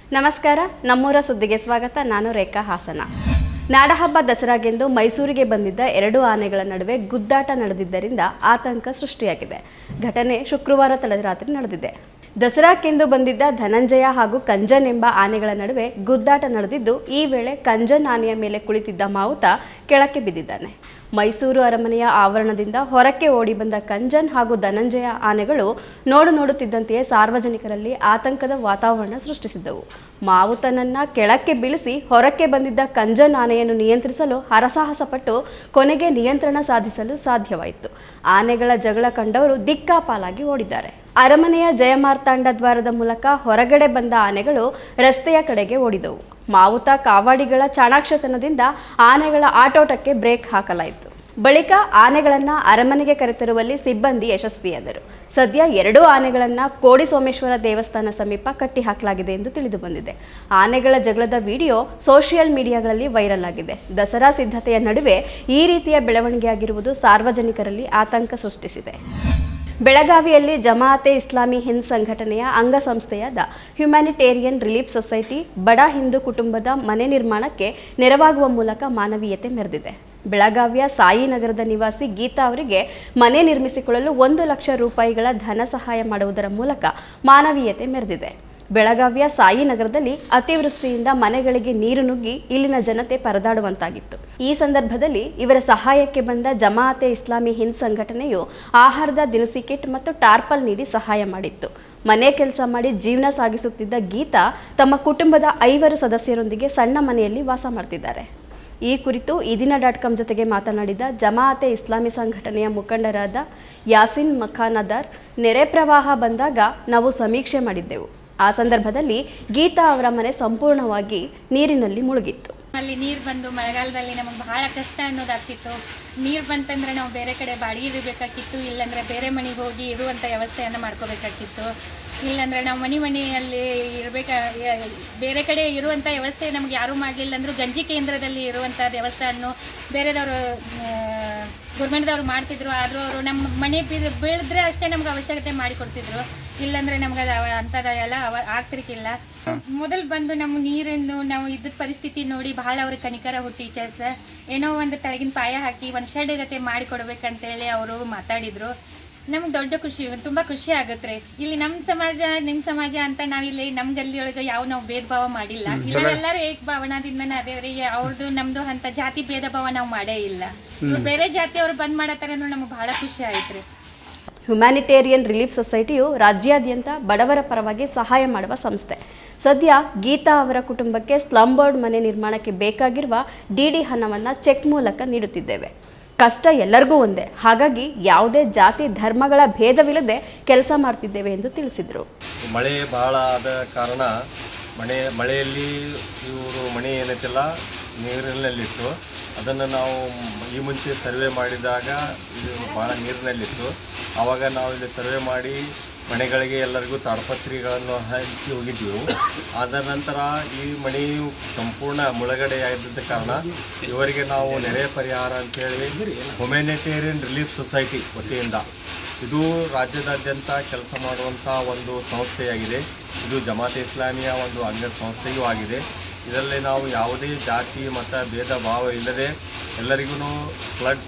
ನಮಸ್ಕಾರ ನಮ್ಮೂರ ಸುದ್ದಿಗೆ ಸ್ವಾಗತ ನಾನು ರೇಖಾ ಹಾಸನ ನಾಡಹಬ್ಬ ದಸರಾಗೆಂದು ಮೈಸೂರಿಗೆ ಬಂದಿದ್ದ ಎರಡು ಆನೆಗಳ ನಡುವೆ ಗುದ್ದಾಟ ನಡೆದಿದ್ದರಿಂದ ಆತಂಕ ಸೃಷ್ಟಿಯಾಗಿದೆ ಘಟನೆ ಶುಕ್ರವಾರ ತಡರಾತ್ರಿ ನಡೆದಿದೆ ದಸರಾಕ್ಕೆಂದು ಬಂದಿದ್ದ ಧನಂಜಯ ಹಾಗೂ ಕಂಜನ್ ಎಂಬ ಆನೆಗಳ ನಡುವೆ ಗುದ್ದಾಟ ನಡೆದಿದ್ದು ಈ ವೇಳೆ ಕಂಜನ್ ಆನೆಯ ಮೇಲೆ ಕುಳಿತಿದ್ದ ಮಾವುತ ಕೆಳಕ್ಕೆ ಬಿದ್ದಿದ್ದಾನೆ ಮೈಸೂರು ಅರಮನೆಯ ಆವರಣದಿಂದ ಹೊರಕ್ಕೆ ಓಡಿ ಬಂದ ಕಂಜನ್ ಹಾಗೂ ಧನಂಜಯ ಆನೆಗಳು ನೋಡು ನೋಡುತ್ತಿದ್ದಂತೆಯೇ ಸಾರ್ವಜನಿಕರಲ್ಲಿ ಆತಂಕದ ವಾತಾವರಣ ಸೃಷ್ಟಿಸಿದ್ದವು ಮಾವುತನನ್ನ ಕೆಳಕ್ಕೆ ಬೀಳಿಸಿ ಹೊರಕ್ಕೆ ಬಂದಿದ್ದ ಕಂಜನ್ ಆನೆಯನ್ನು ನಿಯಂತ್ರಿಸಲು ಹರಸಾಹಸ ಪಟ್ಟು ಕೊನೆಗೆ ನಿಯಂತ್ರಣ ಸಾಧಿಸಲು ಸಾಧ್ಯವಾಯಿತು ಆನೆಗಳ ಜಗಳ ಕಂಡವರು ದಿಕ್ಕಾಪಾಲಾಗಿ ಓಡಿದ್ದಾರೆ ಅರಮನೆಯ ಜಯಮಾರ್ತಾಂಡ ದ್ವಾರದ ಮೂಲಕ ಹೊರಗಡೆ ಬಂದ ಆನೆಗಳು ರಸ್ತೆಯ ಕಡೆಗೆ ಓಡಿದವು ಮಾವುತ ಕಾವಾಡಿಗಳ ಚಾಣಾಕ್ಷತನದಿಂದ ಆನೆಗಳ ಆಟೋಟಕ್ಕೆ ಬ್ರೇಕ್ ಹಾಕಲಾಯಿತು ಬಳಿಕ ಆನೆಗಳನ್ನ ಅರಮನೆಗೆ ಕರೆತರುವಲ್ಲಿ ಸಿಬ್ಬಂದಿ ಯಶಸ್ವಿಯಾದರು ಸದ್ಯ ಎರಡೂ ಆನೆಗಳನ್ನ ಕೋಡಿ ಸೋಮೇಶ್ವರ ದೇವಸ್ಥಾನ ಸಮೀಪ ಕಟ್ಟಿ ಹಾಕಲಾಗಿದೆ ಎಂದು ತಿಳಿದು ಬಂದಿದೆ ಆನೆಗಳ ಜಗಳದ ವಿಡಿಯೋ ಸೋಷಿಯಲ್ ಮೀಡಿಯಾಗಳಲ್ಲಿ ವೈರಲ್ ಆಗಿದೆ ದಸರಾ ಸಿದ್ಧತೆಯ ನಡುವೆ ಈ ರೀತಿಯ ಬೆಳವಣಿಗೆಯಾಗಿರುವುದು ಸಾರ್ವಜನಿಕರಲ್ಲಿ ಆತಂಕ ಸೃಷ್ಟಿಸಿದೆ ಬೆಳಗಾವಿಯಲ್ಲಿ ಜಮಾಅತೆ ಇಸ್ಲಾಮಿ ಹಿಂದ್ ಸಂಘಟನೆಯ ಅಂಗಸಂಸ್ಥೆಯಾದ ಹ್ಯುಮ್ಯಾನಿಟೇರಿಯನ್ ರಿಲೀಫ್ ಸೊಸೈಟಿ ಬಡ ಹಿಂದೂ ಕುಟುಂಬದ ಮನೆ ನಿರ್ಮಾಣಕ್ಕೆ ನೆರವಾಗುವ ಮೂಲಕ ಮಾನವೀಯತೆ ಮೆರೆದಿದೆ ಬೆಳಗಾವಿಯ ಸಾಯಿ ನಗರದ ನಿವಾಸಿ ಗೀತಾ ಅವರಿಗೆ ಮನೆ ನಿರ್ಮಿಸಿಕೊಳ್ಳಲು ಒಂದು ಲಕ್ಷ ರೂಪಾಯಿಗಳ ಧನ ಸಹಾಯ ಮಾಡುವುದರ ಮೂಲಕ ಮಾನವೀಯತೆ ಮೆರೆದಿದೆ ಬೆಳಗಾವಿಯ ಸಾಯಿ ನಗರದಲ್ಲಿ ಅತಿವೃಷ್ಟಿಯಿಂದ ಮನೆಗಳಿಗೆ ನೀರು ನುಗ್ಗಿ ಇಲ್ಲಿನ ಜನತೆ ಪರದಾಡುವಂತಾಗಿತ್ತು ಈ ಸಂದರ್ಭದಲ್ಲಿ ಇವರ ಸಹಾಯಕ್ಕೆ ಬಂದ ಜಮಾಅತೆ ಇಸ್ಲಾಮಿ ಹಿಂದ್ ಸಂಘಟನೆಯು ಆಹಾರದ ದಿನಸಿ ಕಿಟ್ ಮತ್ತು ಟಾರ್ಪಲ್ ನೀಡಿ ಸಹಾಯ ಮಾಡಿತ್ತು ಮನೆ ಕೆಲಸ ಮಾಡಿ ಜೀವನ ಸಾಗಿಸುತ್ತಿದ್ದ ಗೀತಾ ತಮ್ಮ ಕುಟುಂಬದ ಐವರು ಸದಸ್ಯರೊಂದಿಗೆ ಸಣ್ಣ ಮನೆಯಲ್ಲಿ ವಾಸ ಮಾಡ್ತಿದ್ದಾರೆ ಈ ಕುರಿತು ಇದಿನ ಡಾಟ್ ಕಾಮ್ ಜೊತೆಗೆ ಮಾತನಾಡಿದ ಜಮಾಅತೆ ಇಸ್ಲಾಮಿ ಸಂಘಟನೆಯ ಮುಖಂಡರಾದ ಯಾಸಿನ್ ಮಖಾನದಾರ್ ನೆರೆ ಪ್ರವಾಹ ಬಂದಾಗ ನಾವು ಸಮೀಕ್ಷೆ ಮಾಡಿದ್ದೆವು ಆ ಸಂದರ್ಭದಲ್ಲಿ ಗೀತಾ ಅವರ ಮನೆ ಸಂಪೂರ್ಣವಾಗಿ ನೀರಿನಲ್ಲಿ ಮುಳುಗಿತ್ತು ಅಲ್ಲಿ ನೀರು ಬಂದು ಮಳೆಗಾಲದಲ್ಲಿ ನಮಗೆ ಬಹಳ ಕಷ್ಟ ಅನ್ನೋದಾಗ್ತಿತ್ತು ನೀರು ಬಂತಂದ್ರೆ ನಾವು ಬೇರೆ ಕಡೆ ಬಾಡಿಗೆ ಇರಬೇಕಾಗಿತ್ತು ಇಲ್ಲಾಂದ್ರೆ ಬೇರೆ ಮನೆಗೆ ಹೋಗಿ ಇರುವಂಥ ವ್ಯವಸ್ಥೆಯನ್ನು ಮಾಡ್ಕೋಬೇಕಾಗಿತ್ತು ಇಲ್ಲಾಂದ್ರೆ ನಾವು ಮನೆ ಮನೆಯಲ್ಲಿ ಇರಬೇಕ ಬೇರೆ ಕಡೆ ಇರುವಂಥ ವ್ಯವಸ್ಥೆ ನಮ್ಗೆ ಯಾರೂ ಮಾಡಲಿಲ್ಲ ಅಂದ್ರೂ ಗಂಜಿ ಕೇಂದ್ರದಲ್ಲಿ ಇರುವಂಥ ವ್ಯವಸ್ಥೆಯನ್ನು ಬೇರೆದವರು ಗೌರ್ಮೆಂಟ್ದವ್ರು ಮಾಡ್ತಿದ್ರು ಆದರೂ ಅವರು ನಮ್ಮ ಮನೆ ಬೀಳ್- ಬೀಳಿದ್ರೆ ಅಷ್ಟೇ ನಮ್ಗೆ ಅವಶ್ಯಕತೆ ಮಾಡಿಕೊಡ್ತಿದ್ರು ಇಲ್ಲಾಂದ್ರೆ ನಮ್ಗೆ ಅದು ಅವ- ಅಂಥದ್ದೆಲ್ಲ ಅವ ಆಗ್ತಿರ್ಕಿಲ್ಲ ಮೊದಲು ಬಂದು ನಮ್ಮ ನೀರನ್ನು ನಾವು ಇದ್ದ ಪರಿಸ್ಥಿತಿ ನೋಡಿ ಬಹಳ ಅವ್ರಿಗೆ ಕನಿಕರ ಹುಟ್ಟಿ ಕೆಲಸ ಏನೋ ಒಂದು ತಳಗಿನ ಪಾಯ ಹಾಕಿ ಒಂದು ಶೆಡ್ ಗತೆ ಮಾಡಿ ಕೊಡ್ಬೇಕಂತೇಳಿ ಅವರು ಮಾತಾಡಿದ್ರು ನಮ್ಗೆ ದೊಡ್ಡ ಖುಷಿ ತುಂಬಾ ಖುಷಿ ಆಗುತ್ತೆ ಇಲ್ಲಿ ನಮ್ಮ ಸಮಾಜ ನಿಮ್ಮ ಸಮಾಜ ಅಂತ ನಾವಿಲ್ಲಿ ನಮ್ಮ ಗಲ್ಲಿಯೊಳಗೆ ಯಾವ ನಾವು ಭೇದ ಭಾವ ಮಾಡಿಲ್ಲ ಇಲ್ಲ ಎಲ್ಲರೂ ಏಕ ಭಾವನಾದಿಂದನೇ ಅದೇವ್ರಿ ಅವ್ರದ್ದು ನಮ್ದು ಅಂತ ಜಾತಿ ಭೇದ ಭಾವ ನಾವು ಮಾಡೇ ಇಲ್ಲ ಇವ್ರು ಬೇರೆ ಜಾತಿಯವ್ರು ಬಂದ್ ಮಾಡತ್ತಾರೆ ಅಂದ್ರೆ ನಮ್ಗೆ ಬಹಳ ಖುಷಿ ಆಯ್ತ್ರಿ ಹ್ಯುಮ್ಯಾನಿಟೇರಿಯನ್ ರಿಲೀಫ್ ಸೊಸೈಟಿಯು ರಾಜ್ಯಾದ್ಯಂತ ಬಡವರ ಪರವಾಗಿ ಸಹಾಯ ಮಾಡುವ ಸಂಸ್ಥೆ ಸದ್ಯ ಗೀತಾ ಅವರ ಕುಟುಂಬಕ್ಕೆ ಸ್ಲಮ್ ಬೋರ್ಡ್ ಮನೆ ನಿರ್ಮಾಣಕ್ಕೆ ಬೇಕಾಗಿರುವ ಡಿಡಿ ಹಣವನ್ನು ಚೆಕ್ ಮೂಲಕ ನೀಡುತ್ತಿದ್ದೇವೆ ಕಷ್ಟ ಎಲ್ಲರಿಗೂ ಒಂದೇ ಹಾಗಾಗಿ ಯಾವುದೇ ಜಾತಿ ಧರ್ಮಗಳ ಭೇದವಿಲ್ಲದೆ ಕೆಲಸ ಮಾಡ್ತಿದ್ದೇವೆ ಎಂದು ತಿಳಿಸಿದರು ಮಳೆ ಭಾಳ ಆದ ಕಾರಣ ಮಳೆ ಮಳೆಯಲ್ಲಿ ಇವರು ಮನೆ ಏನೈತಿಲ್ಲ ನೀರಿನಲ್ಲಿತ್ತು ಅದನ್ನು ನಾವು ಈ ಮುಂಚೆ ಸರ್ವೆ ಮಾಡಿದಾಗ ಇದು ಭಾಳ ನೀರಿನಲ್ಲಿತ್ತು ಆವಾಗ ನಾವು ಇಲ್ಲಿ ಸರ್ವೆ ಮಾಡಿ ಮನೆಗಳಿಗೆ ಎಲ್ಲರಿಗೂ ತಾಡಪತ್ರಿಗಳನ್ನು ಹಂಚಿ ಹೋಗಿದ್ದೆವು ಆದ ನಂತರ ಈ ಮನೆಯು ಸಂಪೂರ್ಣ ಮುಳುಗಡೆ ಆಗಿದ್ದ ಕಾರಣ ಇವರಿಗೆ ನಾವು ನೆರೆ ಪರಿಹಾರ ಅಂತೇಳಿ ಹ್ಯುಮ್ಯಾನಿಟೇರಿಯನ್ ರಿಲೀಫ್ ಸೊಸೈಟಿ ವತಿಯಿಂದ ಇದು ರಾಜ್ಯದಾದ್ಯಂತ ಕೆಲಸ ಮಾಡುವಂಥ ಒಂದು ಸಂಸ್ಥೆಯಾಗಿದೆ ಇದು ಜಮಾತೆ ಇಸ್ಲಾಮಿಯ ಒಂದು ಅಂಗ ಸಂಸ್ಥೆಯೂ ಆಗಿದೆ ಇದರಲ್ಲಿ ನಾವು ಯಾವುದೇ ಜಾತಿ ಮತ ಭೇದ ಭಾವ ಇಲ್ಲದೆ ಎಲ್ಲರಿಗೂ ಫ್ಲಡ್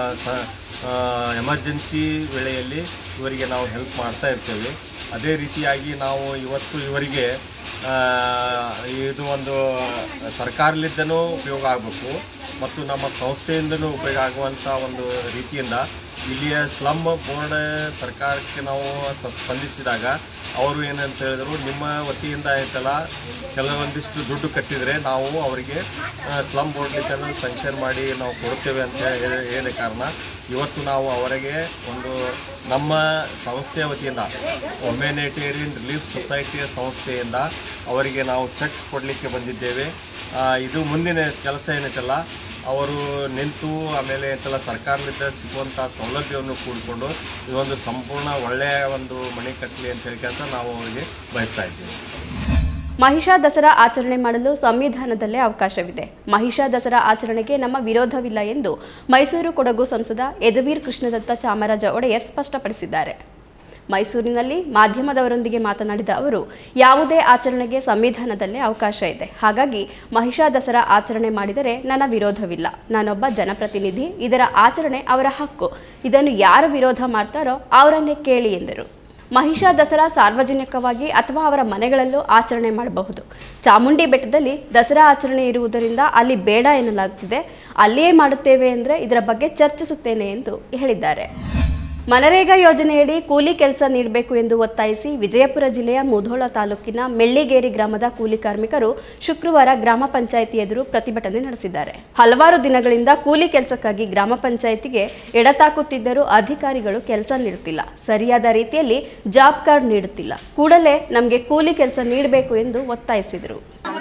ಎಮರ್ಜೆನ್ಸಿ ವೇಳೆಯಲ್ಲಿ ಇವರಿಗೆ ನಾವು ಹೆಲ್ಪ್ ಮಾಡ್ತಾ ಇರ್ತೇವೆ ಅದೇ ರೀತಿಯಾಗಿ ನಾವು ಇವತ್ತು ಇವರಿಗೆ ಆ, ಇದು ಒಂದು ಸರ್ಕಾರಲಿದ್ದನೂ ಉಪಯೋಗ ಆಗಬೇಕು ಮತ್ತು ನಮ್ಮ ಸಂಸ್ಥೆಯಿಂದನೂ ಉಪಯೋಗ ಆಗುವಂಥ ಒಂದು ರೀತಿಯಿಂದ ಇಲ್ಲಿಯ ಸ್ಲಮ್ ಬೋರ್ಡ್ ಸರ್ಕಾರಕ್ಕೆ ನಾವು ಸ- ಸ್ಪಂದಿಸಿದಾಗ ಅವರು ಏನಂತ ಹೇಳಿದ್ರು ನಿಮ್ಮ ವತಿಯಿಂದ ಆಯ್ತಲ್ಲ ಕೆಲವೊಂದಿಷ್ಟು ದುಡ್ಡು ಕಟ್ಟಿದರೆ ನಾವು ಅವರಿಗೆ ಸ್ಲಮ್ ಬೋರ್ಡ್ಲಿಂದ ಸಂಕ್ಷನ್ ಮಾಡಿ ನಾವು ಕೊಡ್ತೇವೆ ಅಂತ ಹೇಳಿ ಹೇಳಿದ ಕಾರಣ ಇವತ್ತು ನಾವು ಅವರಿಗೆ ಒಂದು ನಮ್ಮ ಸಂಸ್ಥೆಯ ವತಿಯಿಂದ ಒಮ್ಯಾನಿಟೇರಿಯನ್ ರಿಲೀಫ್ ಸೊಸೈಟಿಯ ಸಂಸ್ಥೆಯಿಂದ ಅವರಿಗೆ ನಾವು ಚೆಕ್ ಕೊಡಲಿಕ್ಕೆ ಬಂದಿದ್ದೇವೆ ಆ, ಇದು ಮುಂದಿನ ಕೆಲಸ ಏನೈತಲ್ಲ ಅವರು ನಿಂತು ಆಮೇಲೆ ಎಂತೆಲ್ಲ ಸರ್ಕಾರದಿಂದ ಸಿಗುವಂಥ ಸೌಲಭ್ಯವನ್ನು ಕೂಡಿಕೊಂಡು ಇದೊಂದು ಸಂಪೂರ್ಣ ಒಳ್ಳೆಯ ಒಂದು ಮನೆ ಕಟ್ಟಲಿ ಅಂತ ಹೇಳಿ ಕೆಲಸ ನಾವು ಅವರಿಗೆ ಬಯಸ್ತಾ ಇದ್ದೀವಿ ಮಹಿಷಾ ದಸರಾ ಆಚರಣೆ ಮಾಡಲು ಸಂವಿಧಾನದಲ್ಲೇ ಅವಕಾಶವಿದೆ ಮಹಿಷಾ ದಸರಾ ಆಚರಣೆಗೆ ನಮ್ಮ ವಿರೋಧವಿಲ್ಲ ಎಂದು ಮೈಸೂರು ಕೊಡಗು ಸಂಸದ ಯದುವೀರ್ ಕೃಷ್ಣದತ್ತ ಚಾಮರಾಜ ಒಡೆಯರ್ ಸ್ಪಷ್ಟಪಡಿಸಿದ್ದಾರೆ ಮೈಸೂರಿನಲ್ಲಿ ಮಾಧ್ಯಮದವರೊಂದಿಗೆ ಮಾತನಾಡಿದ ಅವರು ಯಾವುದೇ ಆಚರಣೆಗೆ ಸಂವಿಧಾನದಲ್ಲೇ ಅವಕಾಶ ಇದೆ ಹಾಗಾಗಿ ಮಹಿಷಾ ದಸರಾ ಆಚರಣೆ ಮಾಡಿದರೆ ನನ್ನ ವಿರೋಧವಿಲ್ಲ ನಾನೊಬ್ಬ ಜನಪ್ರತಿನಿಧಿ ಇದರ ಆಚರಣೆ ಅವರ ಹಕ್ಕು ಇದನ್ನು ಯಾರು ವಿರೋಧ ಮಾಡ್ತಾರೋ ಅವರನ್ನೇ ಕೇಳಿ ಎಂದರು ಮಹಿಷಾ ದಸರಾ ಸಾರ್ವಜನಿಕವಾಗಿ ಅಥವಾ ಅವರ ಮನೆಗಳಲ್ಲೂ ಆಚರಣೆ ಮಾಡಬಹುದು ಚಾಮುಂಡಿ ಬೆಟ್ಟದಲ್ಲಿ ದಸರಾ ಆಚರಣೆ ಇರುವುದರಿಂದ ಅಲ್ಲಿ ಬೇಡ ಎನ್ನಲಾಗುತ್ತಿದೆ ಅಲ್ಲಿಯೇ ಮಾಡುತ್ತೇವೆ ಅಂದರೆ ಇದರ ಬಗ್ಗೆ ಚರ್ಚಿಸುತ್ತೇನೆ ಎಂದು ಹೇಳಿದ್ದಾರೆ ಮನರೇಗಾ ಯೋಜನೆಯಡಿ ಕೂಲಿ ಕೆಲಸ ನೀಡಬೇಕು ಎಂದು ಒತ್ತಾಯಿಸಿ ವಿಜಯಪುರ ಜಿಲ್ಲೆಯ ಮುಧೋಳ ತಾಲೂಕಿನ ಮೆಳ್ಳಿಗೇರಿ ಗ್ರಾಮದ ಕೂಲಿ ಕಾರ್ಮಿಕರು ಶುಕ್ರವಾರ ಗ್ರಾಮ ಪಂಚಾಯಿತಿ ಎದುರು ಪ್ರತಿಭಟನೆ ನಡೆಸಿದ್ದಾರೆ ಹಲವಾರು ದಿನಗಳಿಂದ ಕೂಲಿ ಕೆಲಸಕ್ಕಾಗಿ ಗ್ರಾಮ ಪಂಚಾಯಿತಿಗೆ ಎಡತಾಕುತ್ತಿದ್ದರೂ ಅಧಿಕಾರಿಗಳು ಕೆಲಸ ನೀಡುತ್ತಿಲ್ಲ ಸರಿಯಾದ ರೀತಿಯಲ್ಲಿ ಜಾಬ್ ಕಾರ್ಡ್ ನೀಡುತ್ತಿಲ್ಲ ಕೂಡಲೇ ನಮಗೆ ಕೂಲಿ ಕೆಲಸ ನೀಡಬೇಕು ಎಂದು ಒತ್ತಾಯಿಸಿದರು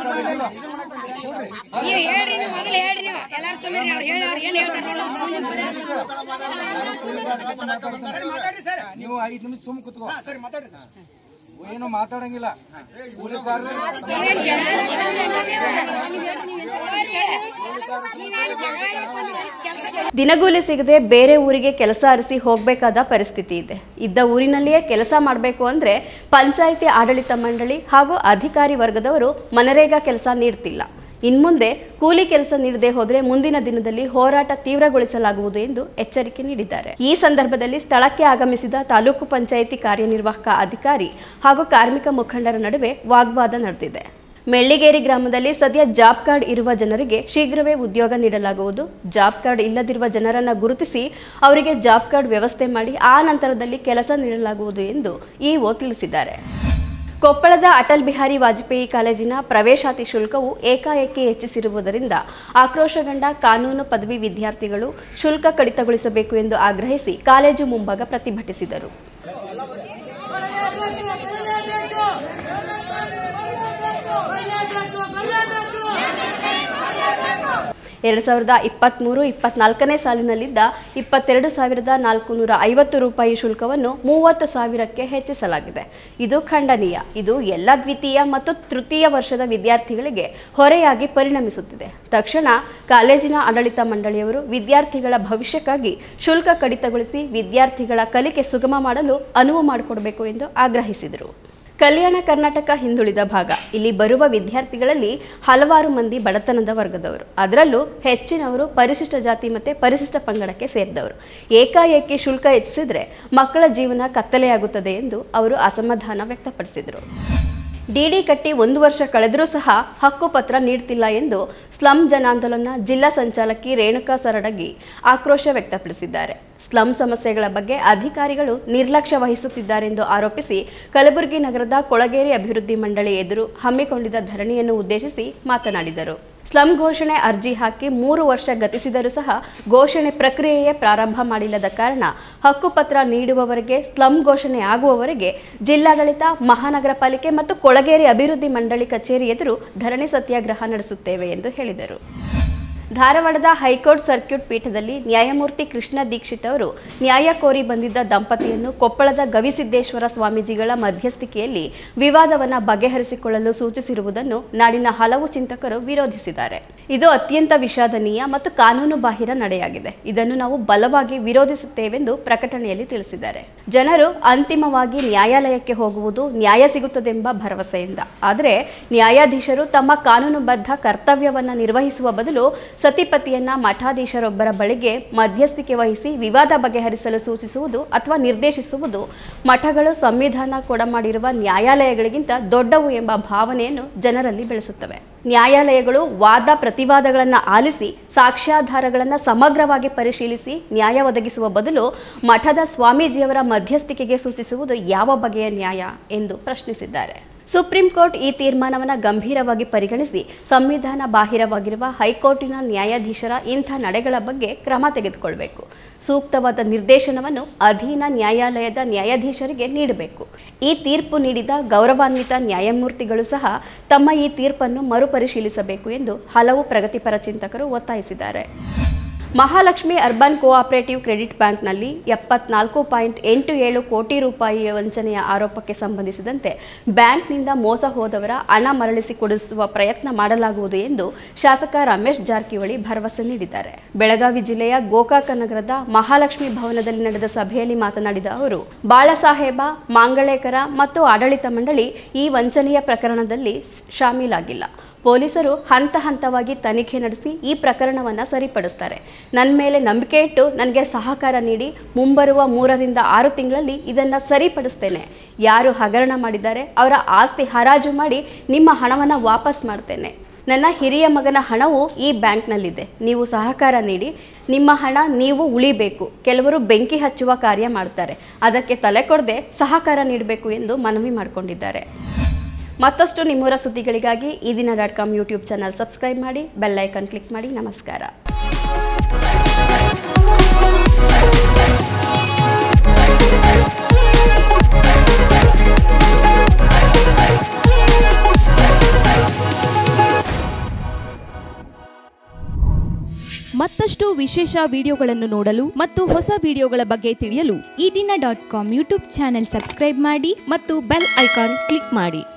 ನೀವು ಹೇಳ್ರಿ ನೀವು ಮೊದಲು ಹೇಳ್ರಿ ನೀವು ಎಲ್ಲಾರು ಸುಮ್ಮನೆ ಅವ್ರು ಹೇಳಿ ಅವ್ರು ಏನ್ ಹೇಳ್ತಾರೆ ನೀವು ಐದ್ ನಿಮಿಷ ಸುಮ್ ಕುತ್ಕೋ ಸರಿ ಮಾತಾಡಿ ಏನು ಮಾತಾಡಂಗಿಲ್ಲ ಕೂಲಿಕಾರರು ಏನ್ ಜಗಳ ಕೆಲಸ ದಿನಗೂಲಿ ಸಿಗದೆ ಬೇರೆ ಊರಿಗೆ ಕೆಲಸ ಅರಿಸಿ ಹೋಗಬೇಕಾದ ಪರಿಸ್ಥಿತಿ ಇದೆ ಇದ್ದ ಊರಿನಲ್ಲಿಯೇ ಕೆಲಸ ಮಾಡಬೇಕು ಅಂದರೆ ಪಂಚಾಯಿತಿ ಆಡಳಿತ ಮಂಡಳಿ ಹಾಗೂ ಅಧಿಕಾರಿ ವರ್ಗದವರು ಮನರೇಗಾ ಕೆಲಸ ನೀಡ್ತಿಲ್ಲ ಇನ್ಮುಂದೆ ಕೂಲಿ ಕೆಲಸ ನೀಡದೆ ಹೋದರೆ ಮುಂದಿನ ದಿನದಲ್ಲಿ ಹೋರಾಟ ತೀವ್ರಗೊಳಿಸಲಾಗುವುದು ಎಂದು ಎಚ್ಚರಿಕೆ ನೀಡಿದ್ದಾರೆ ಈ ಸಂದರ್ಭದಲ್ಲಿ ಸ್ಥಳಕ್ಕೆ ಆಗಮಿಸಿದ ತಾಲೂಕು ಪಂಚಾಯಿತಿ ಕಾರ್ಯನಿರ್ವಾಹಕ ಅಧಿಕಾರಿ ಹಾಗೂ ಕಾರ್ಮಿಕ ಮುಖಂಡರ ನಡುವೆ ವಾಗ್ವಾದ ನಡೆದಿದೆ ಮೆಳ್ಳಿಗೇರಿ ಗ್ರಾಮದಲ್ಲಿ ಸದ್ಯ ಜಾಬ್ ಕಾರ್ಡ್ ಇರುವ ಜನರಿಗೆ ಶೀಘ್ರವೇ ಉದ್ಯೋಗ ನೀಡಲಾಗುವುದು ಜಾಬ್ ಕಾರ್ಡ್ ಇಲ್ಲದಿರುವ ಜನರನ್ನ ಗುರುತಿಸಿ ಅವರಿಗೆ ಜಾಬ್ ಕಾರ್ಡ್ ವ್ಯವಸ್ಥೆ ಮಾಡಿ ಆ ನಂತರದಲ್ಲಿ ಕೆಲಸ ನೀಡಲಾಗುವುದು ಎಂದು ಇಒ ತಿಳಿಸಿದ್ದಾರೆ ಕೊಪ್ಪಳದ ಅಟಲ್ ಬಿಹಾರಿ ವಾಜಪೇಯಿ ಕಾಲೇಜಿನ ಪ್ರವೇಶಾತಿ ಶುಲ್ಕವು ಏಕಾಏಕಿ ಹೆಚ್ಚಿಸಿರುವುದರಿಂದ ಆಕ್ರೋಶಗೊಂಡ ಕಾನೂನು ಪದವಿ ವಿದ್ಯಾರ್ಥಿಗಳು ಶುಲ್ಕ ಕಡಿತಗೊಳಿಸಬೇಕು ಎಂದು ಆಗ್ರಹಿಸಿ ಕಾಲೇಜು ಮುಂಭಾಗ ಪ್ರತಿಭಟಿಸಿದರು ಎರಡು ಸಾವಿರದ ಇಪ್ಪತ್ತ್ಮೂರು ಇಪ್ಪತ್ನಾಲ್ಕನೇ ಸಾಲಿನಲ್ಲಿದ್ದ ಇಪ್ಪತ್ತೆರಡು ಸಾವಿರದ ನಾಲ್ಕು ನೂರ ಐವತ್ತು ರೂಪಾಯಿ ಶುಲ್ಕವನ್ನು ಮೂವತ್ತು ಸಾವಿರಕ್ಕೆ ಹೆಚ್ಚಿಸಲಾಗಿದೆ ಇದು ಖಂಡನೀಯ ಇದು ಎಲ್ಲ ದ್ವಿತೀಯ ಮತ್ತು ತೃತೀಯ ವರ್ಷದ ವಿದ್ಯಾರ್ಥಿಗಳಿಗೆ ಹೊರೆಯಾಗಿ ಪರಿಣಮಿಸುತ್ತಿದೆ ತಕ್ಷಣ ಕಾಲೇಜಿನ ಆಡಳಿತ ಮಂಡಳಿಯವರು ವಿದ್ಯಾರ್ಥಿಗಳ ಭವಿಷ್ಯಕ್ಕಾಗಿ ಶುಲ್ಕ ಕಡಿತಗೊಳಿಸಿ ವಿದ್ಯಾರ್ಥಿಗಳ ಕಲಿಕೆ ಸುಗಮ ಮಾಡಲು ಅನುವು ಮಾಡಿಕೊಡಬೇಕು ಎಂದು ಆಗ್ರಹಿಸಿದರು ಕಲ್ಯಾಣ ಕರ್ನಾಟಕ ಹಿಂದುಳಿದ ಭಾಗ ಇಲ್ಲಿ ಬರುವ ವಿದ್ಯಾರ್ಥಿಗಳಲ್ಲಿ ಹಲವಾರು ಮಂದಿ ಬಡತನದ ವರ್ಗದವರು ಅದರಲ್ಲೂ ಹೆಚ್ಚಿನವರು ಪರಿಶಿಷ್ಟ ಜಾತಿ ಮತ್ತು ಪರಿಶಿಷ್ಟ ಪಂಗಡಕ್ಕೆ ಸೇರಿದವರು ಏಕಾಏಕಿ ಶುಲ್ಕ ಹೆಚ್ಚಿಸಿದ್ರೆ ಮಕ್ಕಳ ಜೀವನ ಕತ್ತಲೆಯಾಗುತ್ತದೆ ಎಂದು ಅವರು ಅಸಮಾಧಾನ ವ್ಯಕ್ತಪಡಿಸಿದರು ಡಿಡಿ ಕಟ್ಟಿ ಒಂದು ವರ್ಷ ಕಳೆದರೂ ಸಹ ಹಕ್ಕುಪತ್ರ ನೀಡ್ತಿಲ್ಲ ಎಂದು ಸ್ಲಂ ಜನಾಂದೋಲನ ಜಿಲ್ಲಾ ಸಂಚಾಲಕಿ ರೇಣುಕಾ ಸರಡಗಿ ಆಕ್ರೋಶ ವ್ಯಕ್ತಪಡಿಸಿದ್ದಾರೆ ಸ್ಲಂ ಸಮಸ್ಯೆಗಳ ಬಗ್ಗೆ ಅಧಿಕಾರಿಗಳು ನಿರ್ಲಕ್ಷ್ಯ ವಹಿಸುತ್ತಿದ್ದಾರೆಂದು ಆರೋಪಿಸಿ ಕಲಬುರಗಿ ನಗರದ ಕೊಳಗೇರಿ ಅಭಿವೃದ್ಧಿ ಮಂಡಳಿ ಎದುರು ಹಮ್ಮಿಕೊಂಡಿದ್ದ ಧರಣಿಯನ್ನು ಉದ್ದೇಶಿಸಿ ಮಾತನಾಡಿದರು ಸ್ಲಂ ಘೋಷಣೆ ಅರ್ಜಿ ಹಾಕಿ ಮೂರು ವರ್ಷ ಗತಿಸಿದರೂ ಸಹ ಘೋಷಣೆ ಪ್ರಕ್ರಿಯೆಯೇ ಪ್ರಾರಂಭ ಮಾಡಿಲ್ಲದ ಕಾರಣ ಹಕ್ಕುಪತ್ರ ನೀಡುವವರೆಗೆ ಸ್ಲಂ ಘೋಷಣೆ ಆಗುವವರೆಗೆ ಜಿಲ್ಲಾಡಳಿತ ಮಹಾನಗರ ಪಾಲಿಕೆ ಮತ್ತು ಕೊಳಗೇರಿ ಅಭಿವೃದ್ಧಿ ಮಂಡಳಿ ಕಚೇರಿ ಎದುರು ಧರಣಿ ಸತ್ಯಾಗ್ರಹ ನಡೆಸುತ್ತೇವೆ ಎಂದು ಹೇಳಿದರು ಧಾರವಾಡದ ಹೈಕೋರ್ಟ್ ಸರ್ಕ್ಯೂಟ್ ಪೀಠದಲ್ಲಿ ನ್ಯಾಯಮೂರ್ತಿ ಕೃಷ್ಣ ದೀಕ್ಷಿತ್ ಅವರು ನ್ಯಾಯ ಕೋರಿ ಬಂದಿದ್ದ ದಂಪತಿಯನ್ನು ಕೊಪ್ಪಳದ ಗವಿಸಿದ್ದೇಶ್ವರ ಸ್ವಾಮೀಜಿಗಳ ಮಧ್ಯಸ್ಥಿಕೆಯಲ್ಲಿ ವಿವಾದವನ್ನು ಬಗೆಹರಿಸಿಕೊಳ್ಳಲು ಸೂಚಿಸಿರುವುದನ್ನು ನಾಡಿನ ಹಲವು ಚಿಂತಕರು ವಿರೋಧಿಸಿದ್ದಾರೆ ಇದು ಅತ್ಯಂತ ವಿಷಾದನೀಯ ಮತ್ತು ಕಾನೂನು ಬಾಹಿರ ನಡೆಯಾಗಿದೆ ಇದನ್ನು ನಾವು ಬಲವಾಗಿ ವಿರೋಧಿಸುತ್ತೇವೆಂದು ಪ್ರಕಟಣೆಯಲ್ಲಿ ತಿಳಿಸಿದ್ದಾರೆ ಜನರು ಅಂತಿಮವಾಗಿ ನ್ಯಾಯಾಲಯಕ್ಕೆ ಹೋಗುವುದು ನ್ಯಾಯ ಸಿಗುತ್ತದೆಂಬ ಭರವಸೆಯಿಂದ ಆದರೆ ನ್ಯಾಯಾಧೀಶರು ತಮ್ಮ ಕಾನೂನುಬದ್ಧ ಕರ್ತವ್ಯವನ್ನು ನಿರ್ವಹಿಸುವ ಬದಲು ಸತಿಪತಿಯನ್ನ ಮಠಾಧೀಶರೊಬ್ಬರ ಬಳಿಗೆ ಮಧ್ಯಸ್ಥಿಕೆ ವಹಿಸಿ ವಿವಾದ ಬಗೆಹರಿಸಲು ಸೂಚಿಸುವುದು ಅಥವಾ ನಿರ್ದೇಶಿಸುವುದು ಮಠಗಳು ಸಂವಿಧಾನ ಕೊಡಮಾಡಿರುವ ನ್ಯಾಯಾಲಯಗಳಿಗಿಂತ ದೊಡ್ಡವು ಎಂಬ ಭಾವನೆಯನ್ನು ಜನರಲ್ಲಿ ಬೆಳೆಸುತ್ತವೆ ನ್ಯಾಯಾಲಯಗಳು ವಾದ ಪ್ರತಿವಾದಗಳನ್ನು ಆಲಿಸಿ ಸಾಕ್ಷ್ಯಾಧಾರಗಳನ್ನು ಸಮಗ್ರವಾಗಿ ಪರಿಶೀಲಿಸಿ ನ್ಯಾಯ ಒದಗಿಸುವ ಬದಲು ಮಠದ ಸ್ವಾಮೀಜಿಯವರ ಮಧ್ಯಸ್ಥಿಕೆಗೆ ಸೂಚಿಸುವುದು ಯಾವ ಬಗೆಯ ನ್ಯಾಯ ಎಂದು ಪ್ರಶ್ನಿಸಿದ್ದಾರೆ ಸುಪ್ರೀಂ ಕೋರ್ಟ್ ಈ ತೀರ್ಮಾನವನ್ನು ಗಂಭೀರವಾಗಿ ಪರಿಗಣಿಸಿ ಸಂವಿಧಾನ ಬಾಹಿರವಾಗಿರುವ ಹೈಕೋರ್ಟಿನ ನ್ಯಾಯಾಧೀಶರ ಇಂಥ ನಡೆಗಳ ಬಗ್ಗೆ ಕ್ರಮ ತೆಗೆದುಕೊಳ್ಬೇಕು ಸೂಕ್ತವಾದ ನಿರ್ದೇಶನವನ್ನು ಅಧೀನ ನ್ಯಾಯಾಲಯದ ನ್ಯಾಯಾಧೀಶರಿಗೆ ನೀಡಬೇಕು ಈ ತೀರ್ಪು ನೀಡಿದ ಗೌರವಾನ್ವಿತ ನ್ಯಾಯಮೂರ್ತಿಗಳು ಸಹ ತಮ್ಮ ಈ ತೀರ್ಪನ್ನು ಮರುಪರಿಶೀಲಿಸಬೇಕು ಎಂದು ಹಲವು ಪ್ರಗತಿಪರ ಚಿಂತಕರು ಒತ್ತಾಯಿಸಿದ್ದಾರೆ ಮಹಾಲಕ್ಷ್ಮಿ ಅರ್ಬನ್ ಕೋಆಪರೇಟಿವ್ ಕ್ರೆಡಿಟ್ ಬ್ಯಾಂಕ್ನಲ್ಲಿ ಎಪ್ಪತ್ನಾಲ್ಕು ಪಾಯಿಂಟ್ ಎಂಟು ಏಳು ಕೋಟಿ ರೂಪಾಯಿಯ ವಂಚನೆಯ ಆರೋಪಕ್ಕೆ ಸಂಬಂಧಿಸಿದಂತೆ ಬ್ಯಾಂಕ್ನಿಂದ ಮೋಸ ಹೋದವರ ಹಣ ಮರಳಿಸಿ ಕೊಡಿಸುವ ಪ್ರಯತ್ನ ಮಾಡಲಾಗುವುದು ಎಂದು ಶಾಸಕ ರಮೇಶ್ ಜಾರಕಿಹೊಳಿ ಭರವಸೆ ನೀಡಿದ್ದಾರೆ ಬೆಳಗಾವಿ ಜಿಲ್ಲೆಯ ಗೋಕಾಕ ನಗರದ ಮಹಾಲಕ್ಷ್ಮಿ ಭವನದಲ್ಲಿ ನಡೆದ ಸಭೆಯಲ್ಲಿ ಮಾತನಾಡಿದ ಅವರು ಬಾಳಸಾಹೇಬ ಮಾಂಗಳೇಕರ ಮತ್ತು ಆಡಳಿತ ಮಂಡಳಿ ಈ ವಂಚನೆಯ ಪ್ರಕರಣದಲ್ಲಿ ಶಾಮೀಲಾಗಿಲ್ಲ ಪೊಲೀಸರು ಹಂತ ಹಂತವಾಗಿ ತನಿಖೆ ನಡೆಸಿ ಈ ಪ್ರಕರಣವನ್ನು ಸರಿಪಡಿಸ್ತಾರೆ ನನ್ನ ಮೇಲೆ ನಂಬಿಕೆ ಇಟ್ಟು ನನಗೆ ಸಹಕಾರ ನೀಡಿ ಮುಂಬರುವ ಮೂರರಿಂದ ಆರು ತಿಂಗಳಲ್ಲಿ ಇದನ್ನು ಸರಿಪಡಿಸ್ತೇನೆ ಯಾರು ಹಗರಣ ಮಾಡಿದ್ದಾರೆ ಅವರ ಆಸ್ತಿ ಹರಾಜು ಮಾಡಿ ನಿಮ್ಮ ಹಣವನ್ನು ವಾಪಸ್ ಮಾಡ್ತೇನೆ ನನ್ನ ಹಿರಿಯ ಮಗನ ಹಣವು ಈ ಬ್ಯಾಂಕ್ನಲ್ಲಿದೆ ನೀವು ಸಹಕಾರ ನೀಡಿ ನಿಮ್ಮ ಹಣ ನೀವು ಉಳಿಬೇಕು ಕೆಲವರು ಬೆಂಕಿ ಹಚ್ಚುವ ಕಾರ್ಯ ಮಾಡ್ತಾರೆ ಅದಕ್ಕೆ ತಲೆ ಕೊಡದೆ ಸಹಕಾರ ನೀಡಬೇಕು ಎಂದು ಮನವಿ ಮಾಡಿಕೊಂಡಿದ್ದಾರೆ ಮತ್ತಷ್ಟು ನಿಮ್ಮೂರ ಸುದ್ದಿಗಳಿಗಾಗಿ Eedina dot com YouTube channel subscribe ಮಾಡಿ ಬೆಲ್ ಐಕಾನ್ ಕ್ಲಿಕ್ ಮಾಡಿ ನಮಸ್ಕಾರ ಮತ್ತಷ್ಟು ವಿಶೇಷ ವಿಡಿಯೋಗಳನ್ನು ನೋಡಲು ಮತ್ತು ಹೊಸ ವಿಡಿಯೋಗಳ ಬಗ್ಗೆ ತಿಳಿಯಲು Eedina dot com YouTube channel subscribe ಮಾಡಿ ಮತ್ತು ಬೆಲ್ ಐಕಾನ್ ಕ್ಲಿಕ್ ಮಾಡಿ